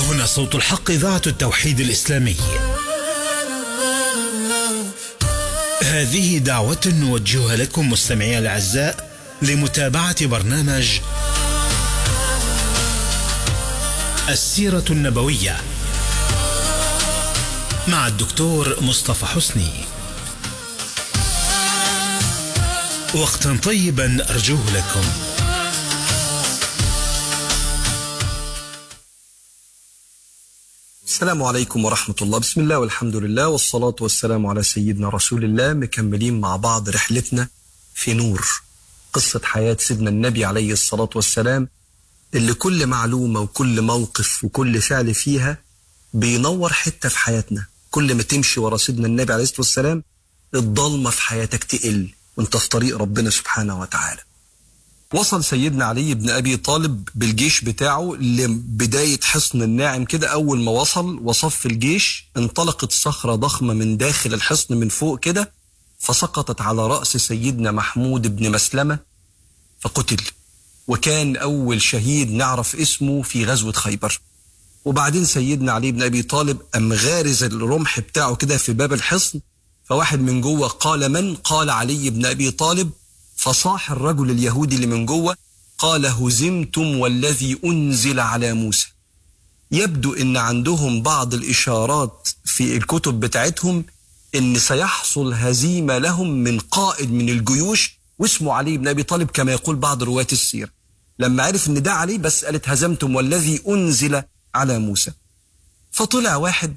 هنا صوت الحق إذاعة التوحيد الإسلامي هذه دعوة نوجهها لكم مستمعي الأعزاء لمتابعة برنامج السيرة النبوية مع الدكتور مصطفى حسني وقتا طيبا أرجوه لكم السلام عليكم ورحمة الله بسم الله والحمد لله والصلاة والسلام على سيدنا رسول الله مكملين مع بعض رحلتنا في نور قصة حياة سيدنا النبي عليه الصلاة والسلام اللي كل معلومة وكل موقف وكل فعل فيها بينور حتة في حياتنا كل ما تمشي ورا سيدنا النبي عليه الصلاة والسلام الضلمة في حياتك تقل وانت في طريق ربنا سبحانه وتعالى وصل سيدنا علي بن ابي طالب بالجيش بتاعه لبدايه حصن الناعم كده اول ما وصل وصف الجيش انطلقت صخره ضخمه من داخل الحصن من فوق كده فسقطت على راس سيدنا محمود بن مسلمه فقتل وكان اول شهيد نعرف اسمه في غزوه خيبر وبعدين سيدنا علي بن ابي طالب ام غارز الرمح بتاعه كده في باب الحصن فواحد من جوه قال من قال علي بن ابي طالب فصاح الرجل اليهودي اللي من جوه قال هزمتم والذي انزل على موسى يبدو ان عندهم بعض الاشارات في الكتب بتاعتهم ان سيحصل هزيمه لهم من قائد من الجيوش واسمه علي بن ابي طالب كما يقول بعض رواه السيره لما عرف ان ده علي بس قالت هزمتم والذي انزل على موسى فطلع واحد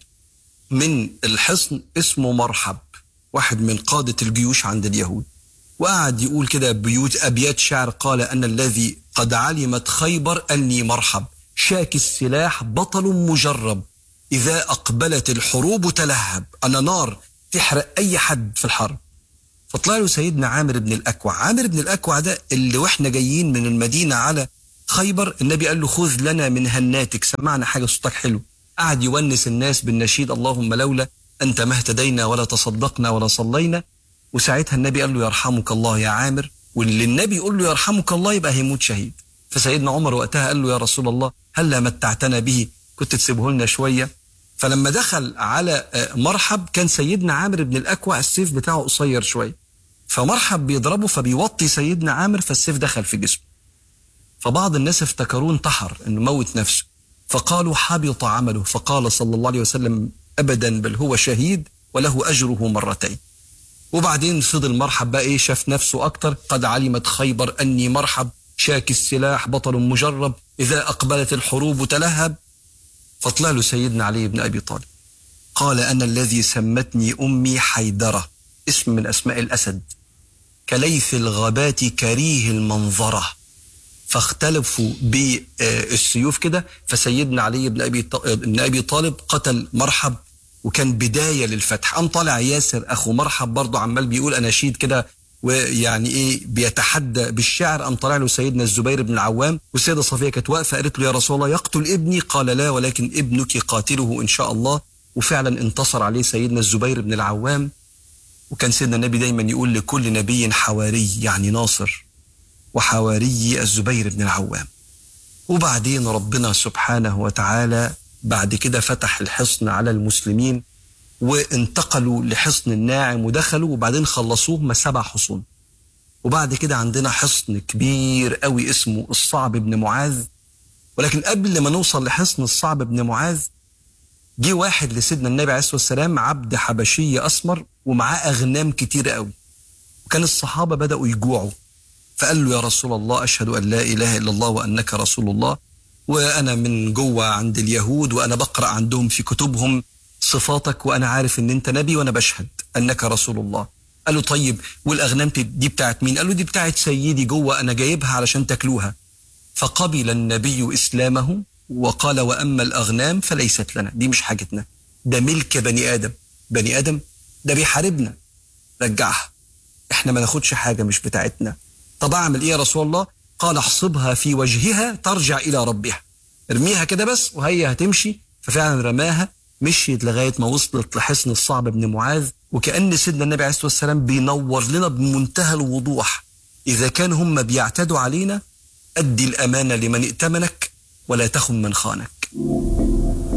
من الحصن اسمه مرحب واحد من قاده الجيوش عند اليهود وقعد يقول كده بيوت أبيات شعر قال أن الذي قد علمت خيبر أني مرحب شاك السلاح بطل مجرب إذا أقبلت الحروب تلهب أنا نار تحرق أي حد في الحرب فطلع له سيدنا عامر بن الأكوع عامر بن الأكوع ده اللي وإحنا جايين من المدينة على خيبر النبي قال له خذ لنا من هناتك سمعنا حاجة صوتك حلو قعد يونس الناس بالنشيد اللهم لولا أنت ما اهتدينا ولا تصدقنا ولا صلينا وساعتها النبي قال له يرحمك الله يا عامر واللي النبي يقول له يرحمك الله يبقى هيموت شهيد فسيدنا عمر وقتها قال له يا رسول الله هلا متعتنا به كنت تسيبه لنا شويه فلما دخل على مرحب كان سيدنا عامر بن الاكوع السيف بتاعه قصير شويه فمرحب بيضربه فبيوطي سيدنا عامر فالسيف دخل في جسمه فبعض الناس افتكروه انتحر انه موت نفسه فقالوا حبط عمله فقال صلى الله عليه وسلم ابدا بل هو شهيد وله اجره مرتين وبعدين فضل مرحب بقى ايه شاف نفسه اكتر قد علمت خيبر اني مرحب شاك السلاح بطل مجرب اذا اقبلت الحروب تلهب فطلع له سيدنا علي بن ابي طالب قال انا الذي سمتني امي حيدره اسم من اسماء الاسد كليث الغابات كريه المنظره فاختلفوا بالسيوف كده فسيدنا علي بن ابي بن ابي طالب قتل مرحب وكان بدايه للفتح قام طالع ياسر اخو مرحب برضه عمال بيقول اناشيد كده ويعني ايه بيتحدى بالشعر قام طالع له سيدنا الزبير بن العوام والسيده صفيه كانت واقفه قالت له يا رسول الله يقتل ابني قال لا ولكن ابنك قاتله ان شاء الله وفعلا انتصر عليه سيدنا الزبير بن العوام وكان سيدنا النبي دايما يقول لكل نبي حواري يعني ناصر وحواري الزبير بن العوام وبعدين ربنا سبحانه وتعالى بعد كده فتح الحصن على المسلمين وانتقلوا لحصن الناعم ودخلوا وبعدين خلصوه ما سبع حصون وبعد كده عندنا حصن كبير قوي اسمه الصعب بن معاذ ولكن قبل ما نوصل لحصن الصعب بن معاذ جه واحد لسيدنا النبي عليه الصلاه والسلام عبد حبشي اسمر ومعاه اغنام كتير قوي وكان الصحابه بداوا يجوعوا فقال له يا رسول الله اشهد ان لا اله الا الله وانك رسول الله وانا من جوه عند اليهود وانا بقرا عندهم في كتبهم صفاتك وانا عارف ان انت نبي وانا بشهد انك رسول الله قال له طيب والاغنام دي بتاعت مين قال له دي بتاعت سيدي جوه انا جايبها علشان تاكلوها فقبل النبي اسلامه وقال واما الاغنام فليست لنا دي مش حاجتنا ده ملك بني ادم بني ادم ده بيحاربنا رجعها احنا ما ناخدش حاجه مش بتاعتنا طب اعمل ايه يا رسول الله قال احصبها في وجهها ترجع الى ربها ارميها كده بس وهي هتمشي ففعلا رماها مشيت لغايه ما وصلت لحصن الصعب بن معاذ وكان سيدنا النبي عليه الصلاه والسلام بينور لنا بمنتهى الوضوح اذا كان هم بيعتدوا علينا ادي الامانه لمن ائتمنك ولا تخن من خانك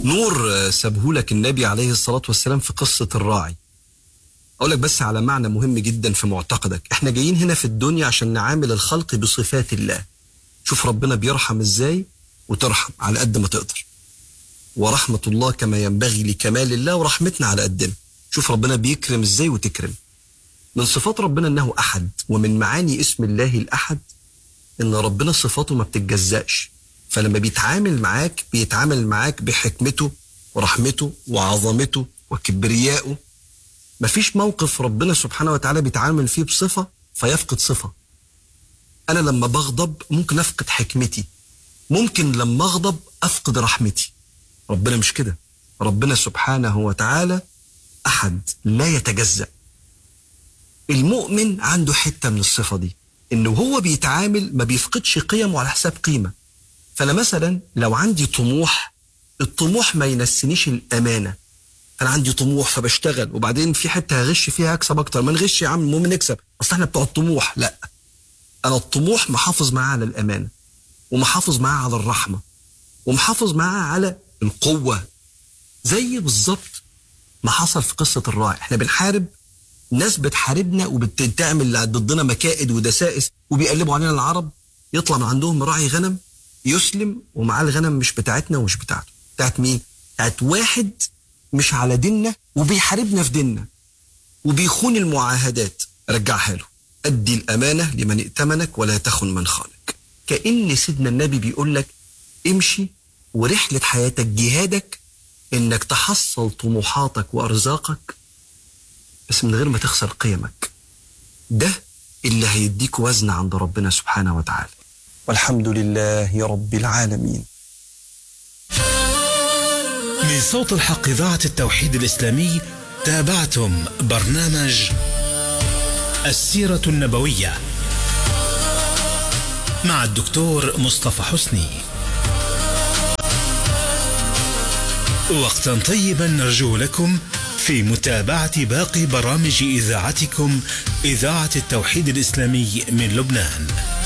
نور آه، سابهولك النبي عليه الصلاة والسلام في قصة الراعي أقول لك بس على معنى مهم جدا في معتقدك احنا جايين هنا في الدنيا عشان نعامل الخلق بصفات الله شوف ربنا بيرحم ازاي وترحم على قد ما تقدر ورحمة الله كما ينبغي لكمال الله ورحمتنا على قدنا شوف ربنا بيكرم ازاي وتكرم من صفات ربنا انه احد ومن معاني اسم الله الاحد ان ربنا صفاته ما بتتجزأش فلما بيتعامل معاك بيتعامل معاك بحكمته ورحمته وعظمته وكبريائه مفيش موقف ربنا سبحانه وتعالى بيتعامل فيه بصفة فيفقد صفة أنا لما بغضب ممكن أفقد حكمتي ممكن لما أغضب أفقد رحمتي ربنا مش كده ربنا سبحانه وتعالى أحد لا يتجزأ المؤمن عنده حتة من الصفة دي إنه هو بيتعامل ما بيفقدش قيمه على حساب قيمة فأنا مثلا لو عندي طموح الطموح ما ينسينيش الأمانة أنا عندي طموح فبشتغل وبعدين في حتة هغش فيها هكسب أكتر ما نغش يا عم المهم نكسب أصل إحنا بتوع الطموح لا أنا الطموح محافظ معاه على الأمانة ومحافظ معاه على الرحمة ومحافظ معاه على القوة زي بالظبط ما حصل في قصة الراعي احنا بنحارب ناس بتحاربنا وبتعمل ضدنا مكائد ودسائس وبيقلبوا علينا العرب يطلع من عندهم راعي غنم يسلم ومعاه الغنم مش بتاعتنا ومش بتاعته بتاعت مين؟ بتاعت واحد مش على ديننا وبيحاربنا في ديننا وبيخون المعاهدات رجعها له أدي الأمانة لمن ائتمنك ولا تخن من خانك كأن سيدنا النبي بيقول لك امشي ورحلة حياتك جهادك انك تحصل طموحاتك وارزاقك بس من غير ما تخسر قيمك ده اللي هيديك وزن عند ربنا سبحانه وتعالى والحمد لله رب العالمين من صوت الحق إذاعة التوحيد الإسلامي تابعتم برنامج السيرة النبوية مع الدكتور مصطفى حسني وقتا طيبا نرجو لكم في متابعة باقي برامج إذاعتكم إذاعة التوحيد الإسلامي من لبنان